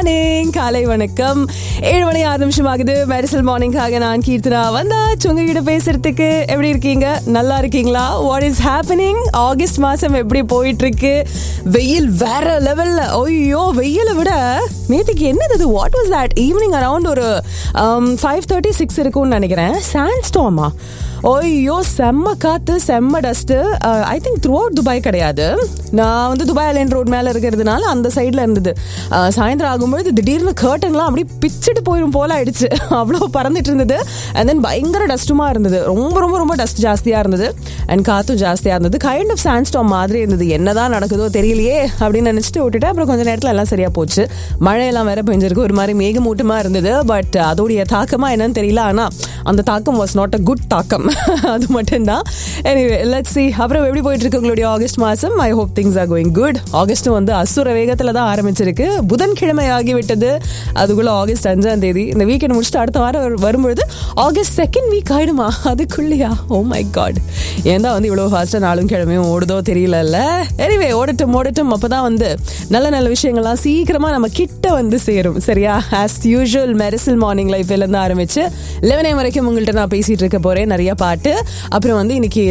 morning காலை வணக்கம் ஏழு மணி ஆறு நிமிஷம் ஆகுது மெடிசல் மார்னிங்காக நான் கீர்த்தனா வந்தாச்சு உங்ககிட்ட பேசுறதுக்கு எப்படி இருக்கீங்க நல்லா இருக்கீங்களா வாட் இஸ் ஹேப்பனிங் ஆகஸ்ட் மாசம் எப்படி போயிட்டு இருக்கு வெயில் வேற லெவல்ல ஐயோ வெயிலை விட நேற்றுக்கு என்னது what was that evening around ஒரு ஃபைவ் தேர்ட்டி சிக்ஸ் இருக்கும்னு நினைக்கிறேன் சாண்ட் ஸ்டாமா ஐயோ செம்ம காத்து செம்ம dust I think throughout Dubai கிடையாது நான் வந்து துபாய் அலைன் ரோட் மேலே இருக்கிறதுனால அந்த சைடில் இருந்தது அஹ், சாயந்தரம் ஆகும்பொழுது திடீர்னு கர்ட்டன்லாம் அப்படியே பிச்சுட்டு போயிடும் போல ஆயிடுச்சு அவ்வளோ பறந்துட்டு இருந்தது அண்ட் தென் பயங்கர டஸ்ட்டுமா இருந்தது ரொம்ப ரொம்ப ரொம்ப டஸ்ட் ஜாஸ்தியாக இருந்தது அண்ட் காற்றும் ஜாஸ்தியாக இருந்தது கைண்ட் ஆஃப் சாண்ட் ஸ்டாம் மாதிரி இருந்தது என்னதான் நடக்குதோ தெரியலையே அப்படின்னு நினச்சிட்டு விட்டுட்டு அப்புறம் கொஞ்சம் நேரத்தில் எல்லாம் சரியாக போச்சு மழையெல்லாம் வேற பெஞ்சிருக்கு ஒரு மாதிரி மேகமூட்டமாக இருந்தது பட் அதோடைய தாக்கமா என்னன்னு தெரியல ஆனால் அந்த தாக்கம் வாஸ் நாட் அ குட் தாக்கம் அது மட்டும்தான் எனிவே லெட்ஸ் சி அப்புறம் எப்படி போயிட்டு இருக்கு உங்களுடைய ஆகஸ்ட் மாதம் I hope things are going good August வந்து அசுர வேகத்தில் தான் ஆரம்பிச்சிருக்கு புதன்கிழமை ஆகிவிட்டது அதுக்குள்ள ஆகஸ்ட் அஞ்சாம் தேதி இந்த வீக்கெண்ட் முடிச்சுட்டு அடுத்த வாரம் வரு- வரும்பொழுது ஆகஸ்ட் செகண்ட் வீக் ஆயிடுமா அதுக்குள்ளேயா ஓ மை காட் ஏன் தான் வந்து இவ்வளோ ஃபாஸ்ட்டாக நாளும் கிழமையும் ஓடுதோ தெரியலல்ல எனிவே ஓடட்டும் ஓடட்டும் அப்போ தான் வந்து நல்ல நல்ல விஷயங்கள்லாம் சீக்கிரமாக நம்ம கிட்ட வந்து சேரும் சரியா ஆஸ் யூஷுவல் மெரிசல் மார்னிங் லைஃப்லேருந்து ஆரம்பிச்சு லெவன் வரைக்கும் உங்கள்கிட்ட நான் பேசிட்டு இருக்க போறேன் நிறைய பாட்டு அப்புறம் வந்து இன்னைக்கு